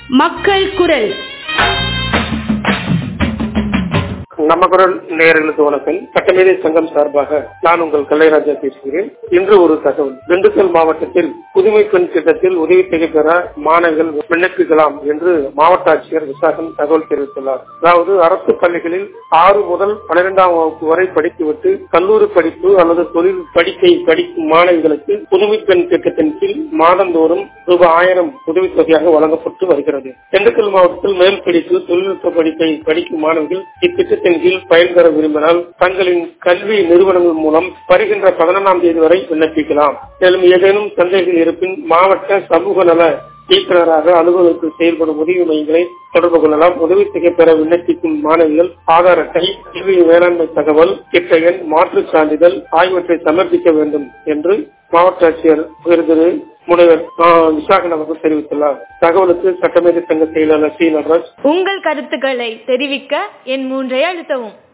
மக்கள் குரல் நம்ம குரல் நேயர்களுக்கு வணக்கம் சட்டமேதை சங்கம் சார்பாக நான் உங்கள் கலைராஜா பேசுகிறேன் இன்று ஒரு தகவல் திண்டுக்கல் மாவட்டத்தில் புதுமை பெண் திட்டத்தில் உதவி தொகை பெற மாணவர்கள் விண்ணப்பிக்கலாம் என்று மாவட்ட ஆட்சியர் விசாகன் தகவல் தெரிவித்துள்ளார் அதாவது அரசு பள்ளிகளில் ஆறு முதல் பன்னிரெண்டாம் வகுப்பு வரை படித்துவிட்டு கல்லூரி படிப்பு அல்லது தொழில் படிப்பை படிக்கும் மாணவிகளுக்கு புதுமை பெண் திட்டத்தின் கீழ் மாதந்தோறும் ரூபாய் ஆயிரம் உதவித்தொகையாக வழங்கப்பட்டு வருகிறது திண்டுக்கல் மாவட்டத்தில் மேல் படிப்பு தொழில்நுட்ப படிப்பை படிக்கும் மாணவர்கள் இத்திட்டத்தின் கீழ் பயன்பெற விரும்பினால் தங்களின் கல்வி நிறுவனங்கள் மூலம் வருகின்ற பதினொன்றாம் தேதி வரை விண்ணப்பிக்கலாம் மேலும் ஏதேனும் சந்தேகம் இருப்பின் மாவட்ட சமூக நல இயக்குநராக அலுவலகத்தில் செயல்படும் உதவி மையங்களை தொடர்பு கொள்ளலாம் உதவி தொகை பெற விண்ணப்பிக்கும் மாணவிகள் ஆதார் அட்டை கல்வி வேளாண்மை தகவல் திட்ட எண் மாற்றுச் சான்றிதழ் ஆகியவற்றை சமர்ப்பிக்க வேண்டும் என்று மாவட்ட ஆட்சியர் விருது முனைவர் விசாகன் அவர்கள் தெரிவித்துள்ளார் தகவலுக்கு சட்டமேதை சங்க செயலாளர் சி நடராஜ் உங்கள் கருத்துக்களை தெரிவிக்க என் மூன்றை அழுத்தவும்